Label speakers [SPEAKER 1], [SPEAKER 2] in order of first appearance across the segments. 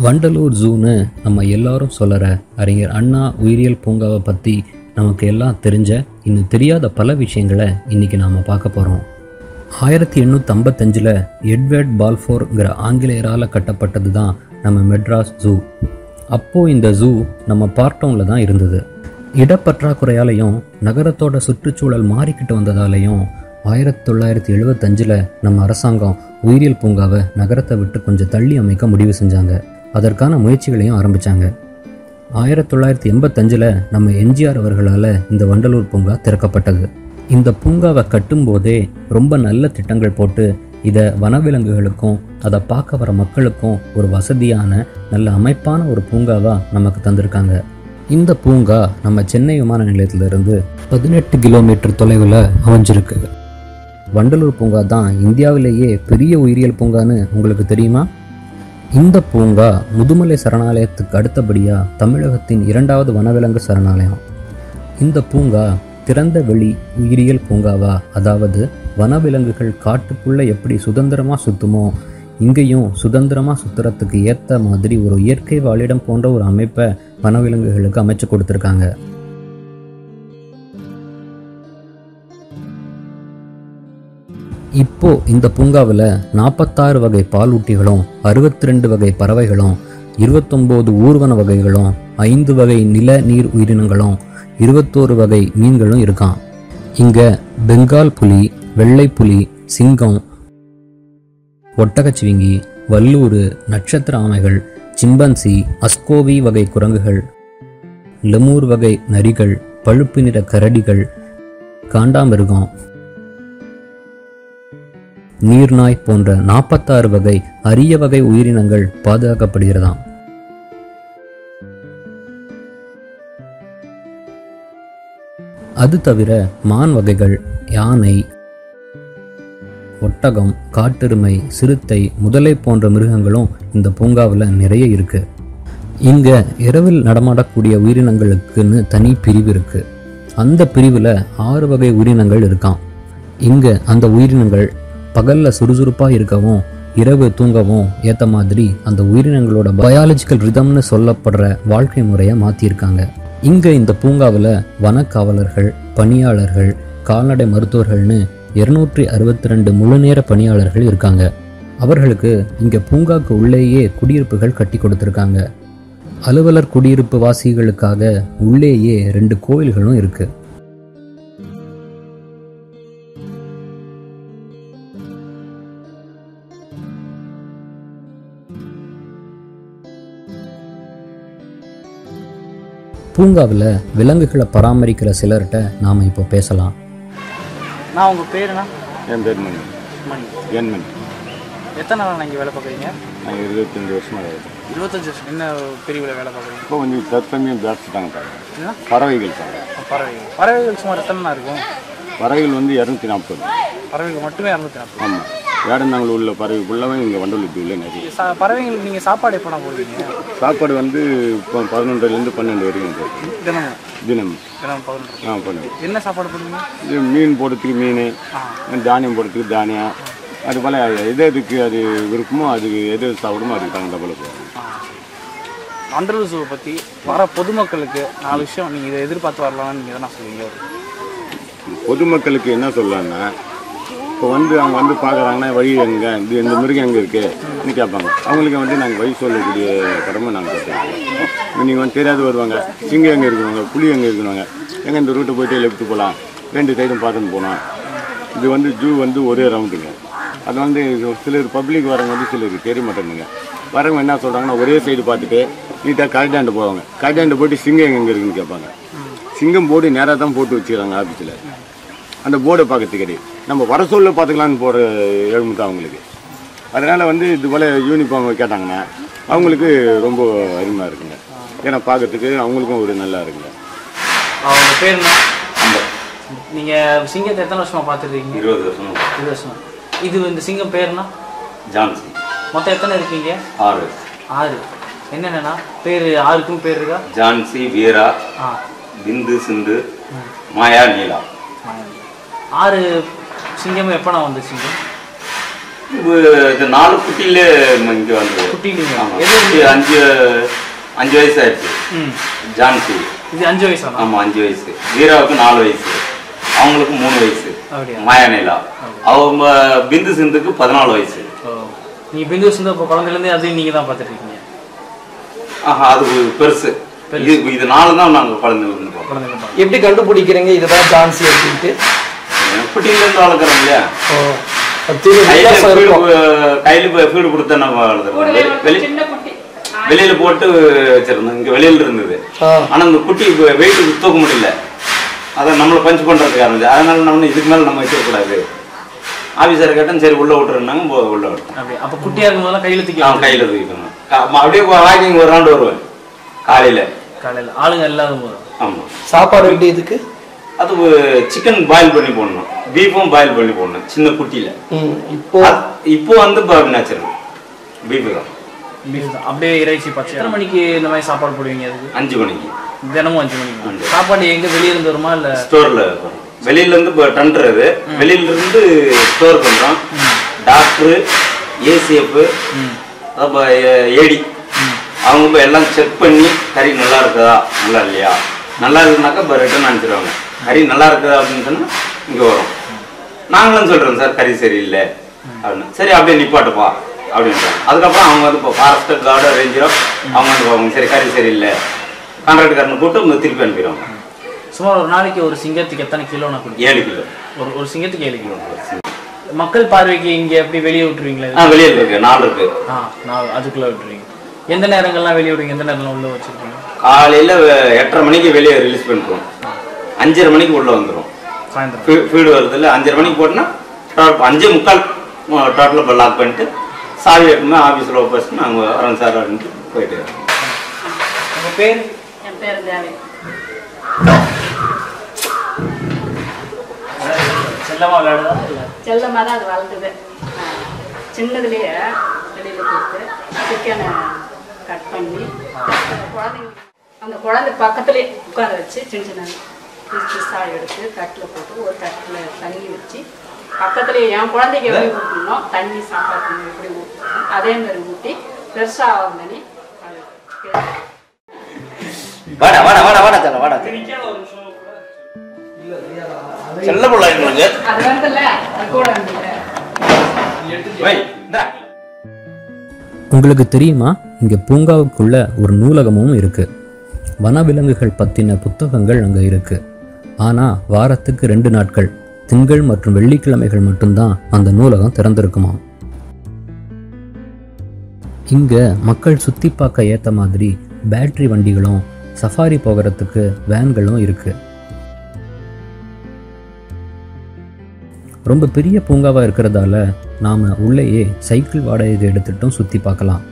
[SPEAKER 1] வண்டலூர் ஜூன்னு நம்ம எல்லாரும் சொல்லற அறிஞர் அண்ணா உயிரியல் பூங்காவை பற்றி நமக்கு எல்லாம் தெரிஞ்ச இன்னும் தெரியாத பல விஷயங்களை இன்னைக்கு நாம் பார்க்க போகிறோம் ஆயிரத்தி எண்ணூற்றி ஐம்பத்தஞ்சில் எட்வர்ட் பால்ஃபோர்ங்கிற ஆங்கிலேயரால் கட்டப்பட்டது தான் நம்ம மெட்ராஸ் ஜூ அப்போது இந்த ஜூ நம்ம பார்ட்டவுனில் தான் இருந்தது இடப்பற்றாக்குறையாலையும் நகரத்தோட சுற்றுச்சூழல் மாறிக்கிட்டு வந்ததாலையும் ஆயிரத்தி தொள்ளாயிரத்தி எழுபத்தஞ்சில் நம்ம அரசாங்கம் உயிரியல் பூங்காவை நகரத்தை விட்டு கொஞ்சம் தள்ளி அமைக்க முடிவு செஞ்சாங்க அதற்கான முயற்சிகளையும் ஆரம்பித்தாங்க ஆயிரத்தி தொள்ளாயிரத்தி எண்பத்தஞ்சில் நம்ம எம்ஜிஆர் அவர்களால் இந்த வண்டலூர் பூங்கா திறக்கப்பட்டது இந்த பூங்காவை கட்டும்போதே ரொம்ப நல்ல திட்டங்கள் போட்டு இதை வனவிலங்குகளுக்கும் அதை பார்க்க வர மக்களுக்கும் ஒரு வசதியான நல்ல அமைப்பான ஒரு பூங்காவாக நமக்கு தந்திருக்காங்க இந்த பூங்கா நம்ம சென்னை விமான நிலையத்திலிருந்து பதினெட்டு கிலோமீட்டர் தொலைவில் அமைஞ்சிருக்கு வண்டலூர் பூங்கா தான் இந்தியாவிலேயே பெரிய உயிரியல் பூங்கான்னு உங்களுக்கு தெரியுமா இந்த பூங்கா முதுமலை சரணாலயத்துக்கு அடுத்தபடியாக தமிழகத்தின் இரண்டாவது வனவிலங்கு சரணாலயம் இந்த பூங்கா திறந்த வெளி உயிரியல் பூங்காவா அதாவது வனவிலங்குகள் காட்டுக்குள்ளே எப்படி சுதந்திரமாக சுத்துமோ இங்கேயும் சுதந்திரமாக சுத்துறதுக்கு ஏற்ற மாதிரி ஒரு இயற்கை வாழிடம் போன்ற ஒரு அமைப்பை வனவிலங்குகளுக்கு அமைச்சு கொடுத்துருக்காங்க இப்போ இந்த பூங்காவில் நாற்பத்தாறு வகை பாலூட்டிகளும் அறுபத்தி ரெண்டு வகை பறவைகளும் இருபத்தொம்போது ஊர்வன வகைகளும் ஐந்து வகை நில நீர் உயிரினங்களும் இருபத்தோரு வகை மீன்களும் இருக்கான் இங்கே பெங்கால் புலி வெள்ளை புலி சிங்கம் ஒட்டகச்சிவிங்கி வல்லூறு நட்சத்திர ஆமைகள் சிம்பன்சி அஸ்கோவி வகை குரங்குகள் லெமூர் வகை நரிகள் பழுப்பு நிற கரடிகள் காண்டாமிருகம் நீர்நாய் போன்ற நாற்பத்தாறு வகை அரிய வகை உயிரினங்கள் பாதுகாக்கப்படுகிறதாம் அது தவிர மான் வகைகள் யானை ஒட்டகம் காட்டெருமை சிறுத்தை முதலை போன்ற மிருகங்களும் இந்த பூங்காவில் நிறைய இருக்கு இங்க இரவில் நடமாடக்கூடிய உயிரினங்களுக்குன்னு தனி பிரிவு இருக்கு அந்த பிரிவில் ஆறு வகை உயிரினங்கள் இருக்காம் இங்க அந்த உயிரினங்கள் பகல்ல சுறுசுறுப்பா இருக்கவும் இரவு தூங்கவும் ஏத்த மாதிரி அந்த உயிரினங்களோட பயாலஜிக்கல் ரிதம்னு சொல்லப்படுற வாழ்க்கை முறையை மாத்திருக்காங்க இங்க இந்த பூங்காவில் வனக்காவலர்கள் பணியாளர்கள் கால்நடை மருத்துவர்கள்னு இருநூற்றி அறுபத்தி ரெண்டு முழுநேர பணியாளர்கள் இருக்காங்க அவர்களுக்கு இங்க பூங்காக்கு உள்ளேயே குடியிருப்புகள் கட்டி கொடுத்துருக்காங்க அலுவலர் குடியிருப்பு வாசிகளுக்காக உள்ளேயே ரெண்டு கோயில்களும் இருக்கு பூங்காவில் விலங்குகளை பராமரிக்கிற சிலர்கிட்ட நாம் இப்போ பேசலாம்
[SPEAKER 2] நான் உங்கள் பேருண்ணா
[SPEAKER 3] என் பேர் மணி
[SPEAKER 2] மணி
[SPEAKER 3] என் மணி
[SPEAKER 2] எத்தனை நாள் நீங்கள் வேலை பார்க்குறீங்க
[SPEAKER 3] நாங்கள் இருபத்தஞ்சி வருஷமாக ஆகுது
[SPEAKER 2] இருபத்தஞ்சு வருஷம் என்ன பிரிவில் வேலை பார்க்குறீங்க
[SPEAKER 3] இப்போ கொஞ்சம் தற்சமயம் பேசிட்டாங்க பாருங்க
[SPEAKER 2] என்ன
[SPEAKER 3] பறவைகள் சார்
[SPEAKER 2] பறவைகள் பறவைகள் சுமார் எத்தனை நாள் இருக்கும்
[SPEAKER 3] பறவைகள் வந்து இரநூத்தி நாற்பது
[SPEAKER 2] பறவைகள் மட்டுமே இரநூத்தி நாற்பது
[SPEAKER 3] ஆமாம் வேடந்தாங்கல் உள்ள பறவை ஃபுல்லாகவே இங்கே வண்டலுக்கு உள்ள நிறைய
[SPEAKER 2] சா பறவைங்களுக்கு நீங்கள் சாப்பாடு எப்போ நான் போடுவீங்க
[SPEAKER 3] சாப்பாடு வந்து இப்போ பதினொன்றுலேருந்து பன்னெண்டு வரைக்கும் போடுறோம்
[SPEAKER 2] தினமும்
[SPEAKER 3] தினம்
[SPEAKER 2] தினமும் பதினொன்று
[SPEAKER 3] ஆ பண்ணுவோம்
[SPEAKER 2] என்ன சாப்பாடு போடுவீங்க
[SPEAKER 3] இது மீன் போடுறதுக்கு மீன் தானியம் போடுறதுக்கு தானியம் அது போல் எது எதுக்கு அது விருப்பமோ அதுக்கு எது எது சாப்பிடுமோ அதுக்கு தகுந்த போல போடுறோம்
[SPEAKER 2] அண்டர் ஜூவை பற்றி வர பொதுமக்களுக்கு நாலு விஷயம் நீங்கள் இதை எதிர்பார்த்து வரலாம்னு நீங்கள் எதனா சொல்லுவீங்க
[SPEAKER 3] பொதுமக்களுக்கு என்ன சொல்லலாம்னா இப்போ வந்து அவங்க வந்து பார்க்குறாங்கன்னா வழி எங்கே இது இந்த மிருகம் எங்கே இருக்குன்னு கேட்பாங்க அவங்களுக்கு வந்து நாங்கள் வழி சொல்லக்கூடிய கடமை நாங்கள் கற்றுக்கோம் நீங்கள் வந்து தெரியாது வருவாங்க சிங்கம் எங்கே இருக்குவாங்க புலி எங்கே இருக்குவாங்க எங்கே இந்த ரூட்டை போயிட்டு லெஃப்ட் போகலாம் ரெண்டு சைடும் பார்த்துன்னு போகலாம் இது வந்து ஜூ வந்து ஒரே ரவுண்டுங்க அது வந்து சிலர் பப்ளிக் வரவங்க வந்து சிலருக்கு தெரிய மாட்டேங்குங்க வரவங்க என்ன சொல்கிறாங்கன்னா ஒரே சைடு பார்த்துட்டு நீட்டாக கரெக்டாண்டு போவாங்க கரெக்டாண்டு போயிட்டு சிங்கம் எங்கே இருக்குன்னு கேட்பாங்க சிங்கம் போர்டு நேராக தான் போட்டு வச்சுக்கிறாங்க ஆஃபீஸில் அந்த போர்டை பார்க்கறது கிடையாது நம்ம வர சொல்ல பார்த்துக்கலான்னு போகிற எழுமு தான் அவங்களுக்கு அதனால் வந்து இது போல் யூனிஃபார்ம் கேட்டாங்கன்னா அவங்களுக்கு ரொம்ப அருமையாக இருக்குங்க ஏன்னா பார்க்கறதுக்கு அவங்களுக்கும் ஒரு நல்லா இருக்குங்க
[SPEAKER 2] அவங்க பேர் என்ன நீங்கள் சிங்கத்தை எத்தனை வருஷமாக பார்த்துருக்கீங்க
[SPEAKER 4] இருபது வருஷம்
[SPEAKER 2] இருபது வருஷம் இது இந்த சிங்கம் பேர்னா
[SPEAKER 4] ஜான்சி
[SPEAKER 2] மொத்தம் எத்தனை இருக்கீங்க
[SPEAKER 4] ஆறு
[SPEAKER 2] ஆறு என்னென்னா பேர் ஆறுக்கும் பேர் இருக்கா
[SPEAKER 4] ஜான்சி வீரா
[SPEAKER 2] ஆ
[SPEAKER 4] பிந்து சிந்து மாயா நீலா
[SPEAKER 2] ஆறு சிங்கம் எப்போ நான் வந்து சிங்கம்
[SPEAKER 4] இது- இது நாலு குட்டியிலே இங்கே வந்து
[SPEAKER 2] குட்டிலீங்க
[SPEAKER 4] ஆமா.
[SPEAKER 2] எது
[SPEAKER 4] குட்டி அஞ்சு அஞ்சு வயசு ஆயிடுச்சு
[SPEAKER 2] ம்
[SPEAKER 4] ஜான்சி
[SPEAKER 2] இது அஞ்சு வயசானா
[SPEAKER 4] ஆமா அஞ்சு வயசு வீராவுக்கு நாலு வயசு அவங்களுக்கு மூணு வயசு
[SPEAKER 2] அப்படியா
[SPEAKER 4] மாயானிலா அவங்க பிந்து சிந்துக்கு பதினாலு வயசு
[SPEAKER 2] ஓ நீங்க பிந்து சிந்து இப்போ குழந்தைலேருந்தே அதையும் நீங்க தான் பார்த்துட்டு இருக்கீங்க
[SPEAKER 4] ஆஹா அது பெருசு இது இது நாலு தான் நாங்கள் குழந்தை வந்து பார்ப்போம்
[SPEAKER 2] குழந்தைங்க பார்த்து
[SPEAKER 5] எப்படி கண்டுபிடிக்கிறீங்க இதுதான் ஜான்சி அப்படின்ட்டு
[SPEAKER 4] குட்டியிலேருந்து வளர்க்குறோம் இல்லையா
[SPEAKER 5] ஓ அது
[SPEAKER 4] கையில
[SPEAKER 5] வித்தியாசம்
[SPEAKER 4] ஃபீடு
[SPEAKER 5] இருக்கும்
[SPEAKER 4] கையில ஃபீடு கொடுத்தா நம்ம வளர்த்துறோம் வெளி- வெளி- வெளியில போட்டு வச்சிருந்தோம் இங்க வெளியில இருந்தது
[SPEAKER 5] ஆ.
[SPEAKER 4] ஆனா இந்த குட்டி வெயிட் தூக்க முடியல அதை நம்மளை பஞ்ச் பண்றதுக்கு ஆரம்பிச்சு அதனால நம்ம இதுக்கு மேல நம்ம வச்சிடக்கூடாது ஆபீசர் கேட்டேன் சரி உள்ள விட்டுருந்தாங்க போ- உள்ள விட்டேன்
[SPEAKER 2] அப்படி அப்போ குட்டியா இருக்கும் போதெல்லாம் கையில தூக்கி
[SPEAKER 4] அவன் கையில தூக்கிக்கணும் கா- அப்படியே வாக்கிங் ஒரு ரவுண்டு வருவேன் காலையில
[SPEAKER 2] காலையில ஆளுங்க இல்லாத போது
[SPEAKER 4] ஆமா
[SPEAKER 5] சாப்பாடு எப்படி இதுக்கு
[SPEAKER 4] அது சிக்கன் பாயில் பண்ணி போடணும் பீஃபும் பாயில் பண்ணி போடணும் சின்ன குட்டியில
[SPEAKER 5] ம், இப்போ
[SPEAKER 4] அது- இப்போ வந்து நேச்சுரல் பீஃபு தான்
[SPEAKER 2] பீஃப் தான் அப்படியே இறைச்சி பச்சை எத்தனை மணிக்கு இந்த மாதிரி சாப்பாடு போடுவீங்க அதுக்கு
[SPEAKER 4] அஞ்சு மணிக்கு
[SPEAKER 2] தினமும் அஞ்சு மணிக்கு சாப்பாடு எங்க வெளிய இருந்து வருமா இல்ல
[SPEAKER 4] ஸ்டோர்ல வெளியில இருந்து இப்போ டண்டர் இது வெளியில இருந்து ஸ்டோர் பண்றோம் டாக்டர் ஏசிஎஃப் ஏடி அவங்க இப்போ எல்லாம் செக் பண்ணி கறி நல்லா இருக்குதா நல்லா இல்லையா நல்லா இருக்குனாக்கா இப்போ ரிட்டர்ன் அனுப்பிச்சிடுவாங்க கறி நல்லா இருக்குதா அப்படின்னு சொன்னா இங்க வரும் நாங்களும் சொல்றோம் சார் கறி சரியில்லை அப்படின்னு சரி அப்படியே நிப்பாட்டுப்பா அப்படின்றாங்க அதுக்கப்புறம் அவங்க வந்து இப்போ ஃபாரஸ்ட் கார்டு ரேஞ்சரோ அவங்க வந்து பார்ப்பாங்க சரி கறி சரியில்லை கான்ட்ராக்ட்காரனை கூப்பிட்டு திருப்பி அனுப்பிடுவாங்க
[SPEAKER 2] சுமார் ஒரு நாளைக்கு ஒரு சிங்கத்துக்கு எத்தனை கிலோ நான் கொடுப்பேன்
[SPEAKER 4] ஏழு கிலோ
[SPEAKER 2] ஒரு ஒரு சிங்கத்துக்கு ஏழு கிலோ மக்கள் பார்வைக்கு இங்க எப்படி வெளியே விட்டுருவீங்களா
[SPEAKER 4] ஆ வெளியில் இருக்கு நாலு இருக்கு
[SPEAKER 2] ஆ நான் அதுக்குள்ள விட்டுருவீங்க எந்த நேரங்கள்லாம் வெளியே விடுவீங்க எந்த நேரம்லாம் உள்ள வச்சிருக்கீங்க
[SPEAKER 4] காலையில வெ- எட்டரை மணிக்கு வெளியே ரிலீஸ் பண்ணிருவோம் அஞ்சரை மணிக்கு உள்ள வந்துடும்
[SPEAKER 2] சாயந்தரம்
[SPEAKER 4] ஃபீடு வருது இல்லை அஞ்சரை மணிக்கு போட்டோன்னா டோட்டல் அஞ்சே முக்கால் டோட்டலாக இப்போ லாக் பண்ணிட்டு சாவி எடுத்துமே ஆஃபீஸில் ஒப்பேசிட்டு நாங்கள் வரோம் சார் அப்படின்ட்டு போயிட்டு
[SPEAKER 2] உங்க பேர்
[SPEAKER 6] என் பேர் தேவை
[SPEAKER 2] செல்லமா விளையாடுதா இல்ல
[SPEAKER 6] செல்லமாக தான் அது வளர்ந்தது ஆ, சின்னதுலேயே வெளியில் கொடுத்து சிக்கனை கட் பண்ணி குழந்தைங்க அந்த குழந்தை பக்கத்துலேயே உட்கார வச்சு சின்ன சின்ன பீஸ் பீஸாக எடுத்து தட்டில் போட்டு ஒரு தட்டில் தண்ணி வச்சு பக்கத்துலேயே என் குழந்தைக்கு எப்படி ஊட்டணும் தண்ணி சாப்பாடு தண்ணி எப்படி ஊட்டணும் அதே மாதிரி ஊட்டி பெருசாக ஆகுதுன்னு அது
[SPEAKER 7] வாடா வாடா வாடா வாடா தல வாடா செல்ல புள்ள எங்களுக்கு
[SPEAKER 6] அது வருதுல்ல அது கூட இருந்தது
[SPEAKER 4] வை இந்தா
[SPEAKER 1] உங்களுக்கு தெரியுமா இங்கே பூங்காவுக்குள்ள ஒரு நூலகமும் இருக்கு வனவிலங்குகள் பற்றின புத்தகங்கள் அங்கே இருக்கு ஆனால் வாரத்துக்கு ரெண்டு நாட்கள் திங்கள் மற்றும் வெள்ளிக்கிழமைகள் மட்டும்தான் அந்த நூலகம் திறந்திருக்குமா இங்கே மக்கள் சுற்றி பார்க்க ஏற்ற மாதிரி பேட்டரி வண்டிகளும் சஃபாரி போகிறதுக்கு வேன்களும் இருக்கு ரொம்ப பெரிய பூங்காவாக இருக்கிறதால நாம் உள்ளேயே சைக்கிள் வாடகைக்கு எடுத்துட்டும் சுற்றி பார்க்கலாம்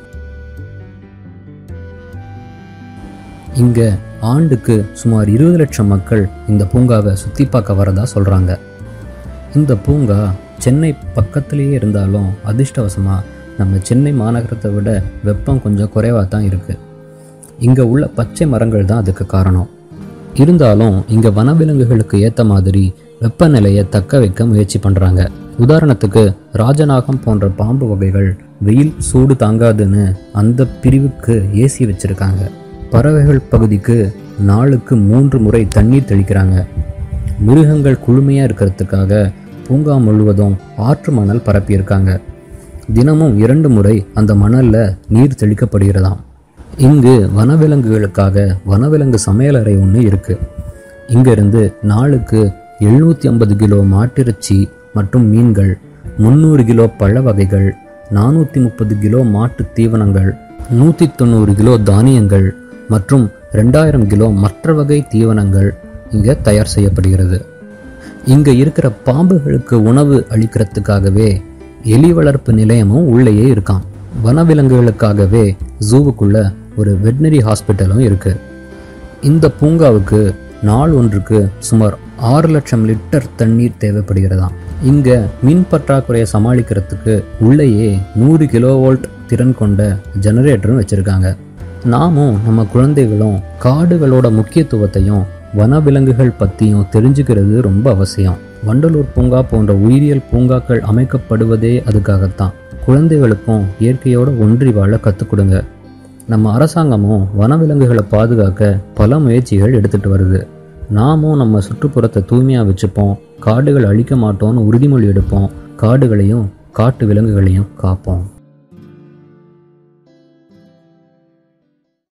[SPEAKER 1] இங்கே ஆண்டுக்கு சுமார் இருபது லட்சம் மக்கள் இந்த பூங்காவை சுற்றி பார்க்க வரதா சொல்கிறாங்க இந்த பூங்கா சென்னை பக்கத்துலேயே இருந்தாலும் அதிர்ஷ்டவசமாக நம்ம சென்னை மாநகரத்தை விட வெப்பம் கொஞ்சம் குறைவாக தான் இருக்குது இங்கே உள்ள பச்சை மரங்கள் தான் அதுக்கு காரணம் இருந்தாலும் இங்கே வனவிலங்குகளுக்கு ஏற்ற மாதிரி வெப்பநிலையை தக்க வைக்க முயற்சி பண்ணுறாங்க உதாரணத்துக்கு ராஜநாகம் போன்ற பாம்பு வகைகள் வெயில் சூடு தாங்காதுன்னு அந்த பிரிவுக்கு ஏசி வச்சுருக்காங்க பறவைகள் பகுதிக்கு நாளுக்கு மூன்று முறை தண்ணீர் தெளிக்கிறாங்க மிருகங்கள் குளுமையாக இருக்கிறதுக்காக பூங்கா முழுவதும் ஆற்று மணல் பரப்பியிருக்காங்க தினமும் இரண்டு முறை அந்த மணலில் நீர் தெளிக்கப்படுகிறதாம் இங்கு வனவிலங்குகளுக்காக வனவிலங்கு சமையலறை ஒன்று இருக்கு இங்கிருந்து நாளுக்கு எழுநூற்றி ஐம்பது கிலோ மாட்டிறைச்சி மற்றும் மீன்கள் முந்நூறு கிலோ பழ வகைகள் நானூற்றி முப்பது கிலோ மாட்டு தீவனங்கள் நூற்றி தொண்ணூறு கிலோ தானியங்கள் மற்றும் ரெண்டாயிரம் கிலோ மற்ற வகை தீவனங்கள் இங்கே தயார் செய்யப்படுகிறது இங்கே இருக்கிற பாம்புகளுக்கு உணவு அளிக்கிறதுக்காகவே எலி வளர்ப்பு நிலையமும் உள்ளேயே இருக்காம் வனவிலங்குகளுக்காகவே ஜூவுக்குள்ள ஒரு வெட்னரி ஹாஸ்பிட்டலும் இருக்கு இந்த பூங்காவுக்கு நாள் ஒன்றுக்கு சுமார் ஆறு லட்சம் லிட்டர் தண்ணீர் தேவைப்படுகிறதாம் இங்க மின் பற்றாக்குறையை சமாளிக்கிறதுக்கு உள்ளேயே நூறு கிலோவோல்ட் திறன் கொண்ட ஜெனரேட்டரும் வச்சிருக்காங்க நாமும் நம்ம குழந்தைகளும் காடுகளோட முக்கியத்துவத்தையும் வனவிலங்குகள் பற்றியும் தெரிஞ்சுக்கிறது ரொம்ப அவசியம் வண்டலூர் பூங்கா போன்ற உயிரியல் பூங்காக்கள் அமைக்கப்படுவதே அதுக்காகத்தான் குழந்தைகளுக்கும் இயற்கையோட ஒன்றி வாழ கற்றுக் கொடுங்க நம்ம அரசாங்கமும் வனவிலங்குகளை பாதுகாக்க பல முயற்சிகள் எடுத்துட்டு வருது நாமும் நம்ம சுற்றுப்புறத்தை தூய்மையாக வச்சுப்போம் காடுகள் அழிக்க மாட்டோம்னு உறுதிமொழி எடுப்போம் காடுகளையும் காட்டு விலங்குகளையும் காப்போம்